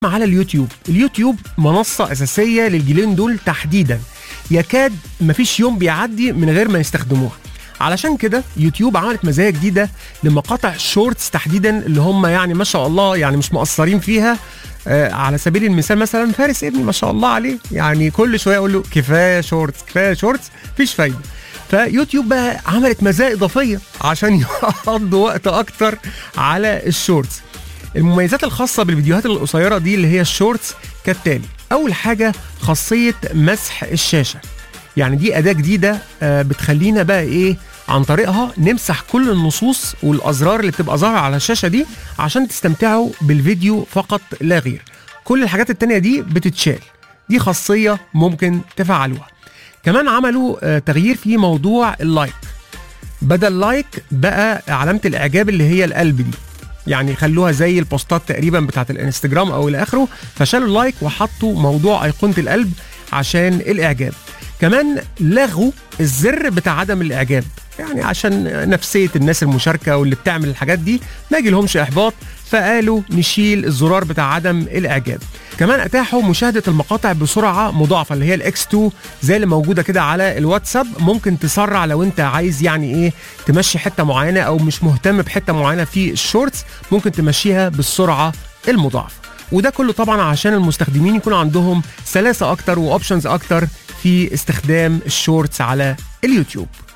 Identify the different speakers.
Speaker 1: على اليوتيوب اليوتيوب منصة أساسية للجيلين دول تحديدا يكاد مفيش يوم بيعدي من غير ما يستخدموها علشان كده يوتيوب عملت مزايا جديدة لمقاطع شورتس تحديدا اللي هم يعني ما شاء الله يعني مش مقصرين فيها آه على سبيل المثال مثلا فارس ابني ما شاء الله عليه يعني كل شويه اقول له كفايه شورتس كفايه شورتس مفيش فايده فيوتيوب بقى عملت مزايا اضافيه عشان يقضوا وقت اكتر على الشورتس المميزات الخاصة بالفيديوهات القصيرة دي اللي هي الشورتس كالتالي أول حاجة خاصية مسح الشاشة يعني دي أداة جديدة آه، بتخلينا بقى إيه عن طريقها نمسح كل النصوص والأزرار اللي بتبقى ظاهرة على الشاشة دي عشان تستمتعوا بالفيديو فقط لا غير كل الحاجات التانية دي بتتشال دي خاصية ممكن تفعلوها كمان عملوا آه، تغيير في موضوع اللايك بدل لايك بقى علامة الإعجاب اللي هي القلب دي يعني خلوها زي البوستات تقريبا بتاعت الانستجرام او الى اخره فشالوا اللايك وحطوا موضوع ايقونه القلب عشان الاعجاب كمان لغوا الزر بتاع عدم الاعجاب يعني عشان نفسيه الناس المشاركه واللي بتعمل الحاجات دي ما يجي لهمش احباط فقالوا نشيل الزرار بتاع عدم الاعجاب كمان اتاحوا مشاهده المقاطع بسرعه مضاعفه اللي هي الاكس 2 زي اللي موجوده كده على الواتساب ممكن تسرع لو انت عايز يعني ايه تمشي حته معينه او مش مهتم بحته معينه في الشورتس ممكن تمشيها بالسرعه المضاعفه وده كله طبعا عشان المستخدمين يكون عندهم سلاسه اكتر واوبشنز اكتر في استخدام الشورتس على اليوتيوب